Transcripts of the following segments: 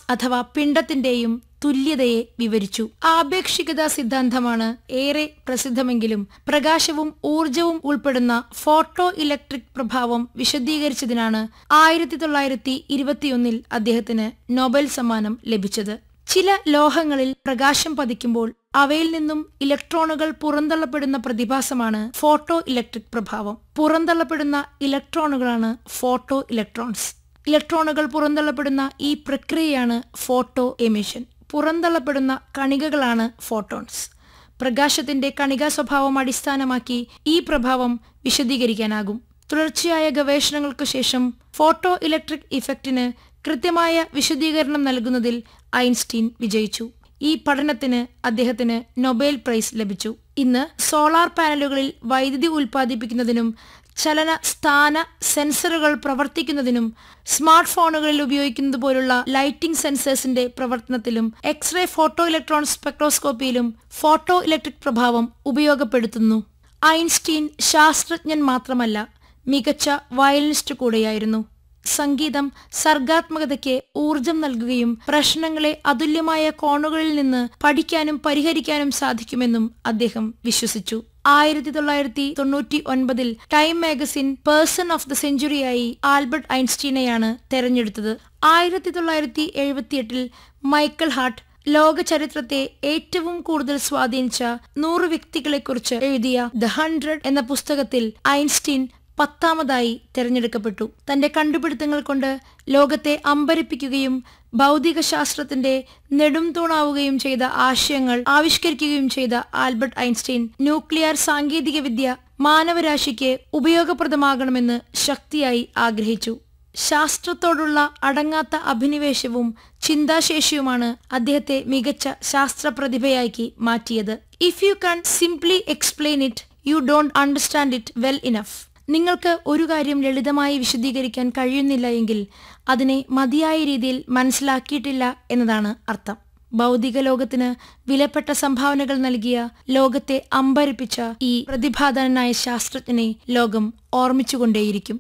അഥവാ പിണ്ഡത്തിന്റെയും തുല്യതയെ വിവരിച്ചു ആപേക്ഷികത സിദ്ധാന്തമാണ് ഏറെ പ്രസിദ്ധമെങ്കിലും പ്രകാശവും ഊർജവും ഉൾപ്പെടുന്ന ഫോട്ടോ ഇലക്ട്രിക് പ്രഭാവം വിശദീകരിച്ചതിനാണ് ആയിരത്തി തൊള്ളായിരത്തി ഇരുപത്തിയൊന്നിൽ അദ്ദേഹത്തിന് നൊബേൽ സമ്മാനം ലഭിച്ചത് ചില ലോഹങ്ങളിൽ പ്രകാശം പതിക്കുമ്പോൾ അവയിൽ നിന്നും ഇലക്ട്രോണുകൾ പുറന്തള്ളപ്പെടുന്ന പ്രതിഭാസമാണ് ഫോട്ടോ ഇലക്ട്രിക് പ്രഭാവം പുറന്തള്ളപ്പെടുന്ന ഇലക്ട്രോണുകളാണ് ഫോട്ടോ ഇലക്ട്രോൺസ് ഇലക്ട്രോണുകൾ പുറന്തള്ളപ്പെടുന്ന ഈ പ്രക്രിയയാണ് ഫോട്ടോ എമിഷൻ പുറന്തള്ളപ്പെടുന്ന കണികകളാണ് ഫോട്ടോൺസ് പ്രകാശത്തിന്റെ കണികാ സ്വഭാവം അടിസ്ഥാനമാക്കി ഈ പ്രഭാവം വിശദീകരിക്കാനാകും തുടർച്ചയായ ഗവേഷണങ്ങൾക്ക് ശേഷം ഫോട്ടോ ഇലക്ട്രിക് ഇഫക്റ്റിന് കൃത്യമായ വിശദീകരണം നൽകുന്നതിൽ ഐൻസ്റ്റീൻ വിജയിച്ചു ഈ പഠനത്തിന് അദ്ദേഹത്തിന് നൊബേൽ പ്രൈസ് ലഭിച്ചു ഇന്ന് സോളാർ പാനലുകളിൽ വൈദ്യുതി ഉൽപ്പാദിപ്പിക്കുന്നതിനും ചലന സ്ഥാന സെൻസറുകൾ പ്രവർത്തിക്കുന്നതിനും സ്മാർട്ട് ഫോണുകളിൽ ഉപയോഗിക്കുന്നത് പോലുള്ള ലൈറ്റിംഗ് സെൻസേഴ്സിന്റെ പ്രവർത്തനത്തിലും എക്സ്റേ ഫോട്ടോ ഇലക്ട്രോൺ സ്പെക്ട്രോസ്കോപ്പിയിലും ഫോട്ടോ ഇലക്ട്രിക് പ്രഭാവം ഉപയോഗപ്പെടുത്തുന്നു ഐൻസ്റ്റീൻ ശാസ്ത്രജ്ഞൻ മാത്രമല്ല മികച്ച വയലിനിസ്റ്റ് കൂടെയായിരുന്നു സംഗീതം സർഗാത്മകതയ്ക്ക് ഊർജം നൽകുകയും പ്രശ്നങ്ങളെ അതുല്യമായ കോണുകളിൽ നിന്ന് പഠിക്കാനും പരിഹരിക്കാനും സാധിക്കുമെന്നും അദ്ദേഹം വിശ്വസിച്ചു ആയിരത്തി തൊള്ളായിരത്തി തൊണ്ണൂറ്റി ഒൻപതിൽ Time magazine person of the സെഞ്ചുറിയായി ആൽബർട്ട് ഐൻസ്റ്റീനെയാണ് തെരഞ്ഞെടുത്തത് ആയിരത്തി തൊള്ളായിരത്തി എഴുപത്തിയെട്ടിൽ മൈക്കൽ ഹാർട്ട് ലോക ചരിത്രത്തെ ഏറ്റവും കൂടുതൽ സ്വാധീനിച്ച നൂറ് വ്യക്തികളെക്കുറിച്ച് എഴുതിയ ദ ഹൺഡ്രഡ് എന്ന പുസ്തകത്തിൽ ഐൻസ്റ്റീൻ പത്താമതായി തിരഞ്ഞെടുക്കപ്പെട്ടു തന്റെ കണ്ടുപിടുത്തങ്ങൾ കൊണ്ട് ലോകത്തെ അമ്പരിപ്പിക്കുകയും ഭൗതിക ശാസ്ത്രത്തിന്റെ നെടുംതൂണാവുകയും ചെയ്ത ആശയങ്ങൾ ആവിഷ്കരിക്കുകയും ചെയ്ത ആൽബർട്ട് ഐൻസ്റ്റീൻ ന്യൂക്ലിയർ സാങ്കേതികവിദ്യ മാനവരാശിക്ക് ഉപയോഗപ്രദമാകണമെന്ന് ശക്തിയായി ആഗ്രഹിച്ചു ശാസ്ത്രത്തോടുള്ള അടങ്ങാത്ത അഭിനിവേശവും ചിന്താശേഷിയുമാണ് അദ്ദേഹത്തെ മികച്ച ശാസ്ത്ര പ്രതിഭയാക്കി മാറ്റിയത് if you can simply explain it you don't understand it well enough നിങ്ങൾക്ക് ഒരു കാര്യം ലളിതമായി വിശദീകരിക്കാൻ കഴിയുന്നില്ല എങ്കിൽ അതിനെ മതിയായ രീതിയിൽ മനസ്സിലാക്കിയിട്ടില്ല എന്നതാണ് അർത്ഥം ഭൗതിക ലോകത്തിന് വിലപ്പെട്ട സംഭാവനകൾ നൽകിയ ലോകത്തെ അമ്പരിപ്പിച്ച ഈ പ്രതിഭാധനനായ ശാസ്ത്രജ്ഞനെ ലോകം ഓർമ്മിച്ചുകൊണ്ടേയിരിക്കും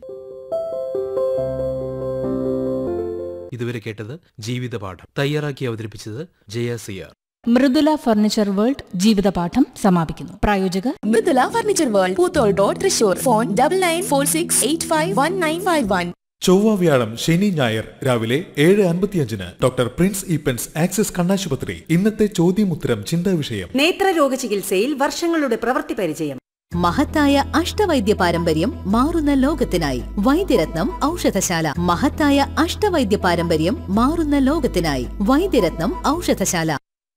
ഇതുവരെ കേട്ടത് ജീവിതപാഠം തയ്യാറാക്കി അവതരിപ്പിച്ചത് ജയ സിയാർ മൃദുല ഫർണിച്ചർ വേൾഡ് ജീവിതപാഠം സമാപിക്കുന്നു പ്രായോജകർ Mridula furniture world Poothole road Thrissur phone double nine four six eight five one nine five one ചൊവ്വ വ്യാഴം ശനി ഞായർ രാവിലെ ഏഴ് അൻപത്തിയഞ്ചിന് ഡോക്ടർ പ്രിൻസ് ഈപ്പൻസ് ആക്സിസ് കണ്ണാശുപത്രി ഇന്നത്തെ ചോദ്യമുത്തരം ചിന്താ വിഷയം നേത്രരോഗ ചികിത്സയിൽ വർഷങ്ങളുടെ പ്രവൃത്തി പരിചയം മഹത്തായ അഷ്ടവൈദ്യ പാരമ്പര്യം മാറുന്ന ലോകത്തിനായി വൈദ്യരത്നം ഔഷധശാല മഹത്തായ അഷ്ടവൈദ്യ പാരമ്പര്യം മാറുന്ന ലോകത്തിനായി വൈദ്യരത്നം ഔഷധശാല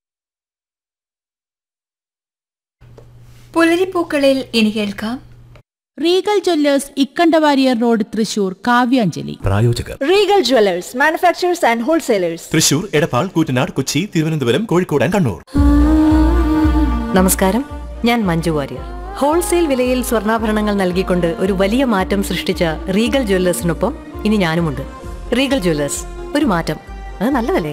പുലരിപ്പൂക്കളിൽ ഇനി കേൾക്കാം Regal jewellers Ikkanda Warrier road Thrissur കാവ്യാഞ്ജലി പ്രായോജകർ Regal jewellers manufacturers and wholesalers Thrissur Edappal Koottanad Kochi Thiruvananthapuram Kozhikode and Kannur നമസ്കാരം ഞാൻ മഞ്ജു വാര്യർ ഹോൾസെയിൽ വിലയിൽ സ്വർണ്ണാഭരണങ്ങൾ നൽകിക്കൊണ്ട് ഒരു വലിയ മാറ്റം സൃഷ്ടിച്ച റീഗൽ ജ്വല്ലേഴ്സിനൊപ്പം ഇനി ഞാനുമുണ്ട് റീഗൽ ജ്വല്ലേഴ്സ് ഒരു മാറ്റം അത് നല്ലതല്ലേ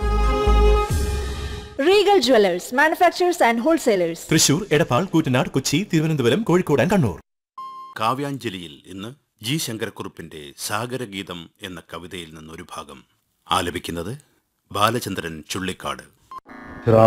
Regal jewellers manufacturers and wholesalers Thrissur Edappal Koottanad Kochi Thiruvananthapuram Kozhikode and Kannur കാവ്യാഞ്ജലിയിൽ ഇന്ന് ജി ശങ്കരക്കുറുപ്പിന്റെ സാഗരഗീതം എന്ന കവിതയിൽ നിന്നൊരു ഭാഗം ആലപിക്കുന്നത് ബാലചന്ദ്രൻ ചുള്ളിക്കാട്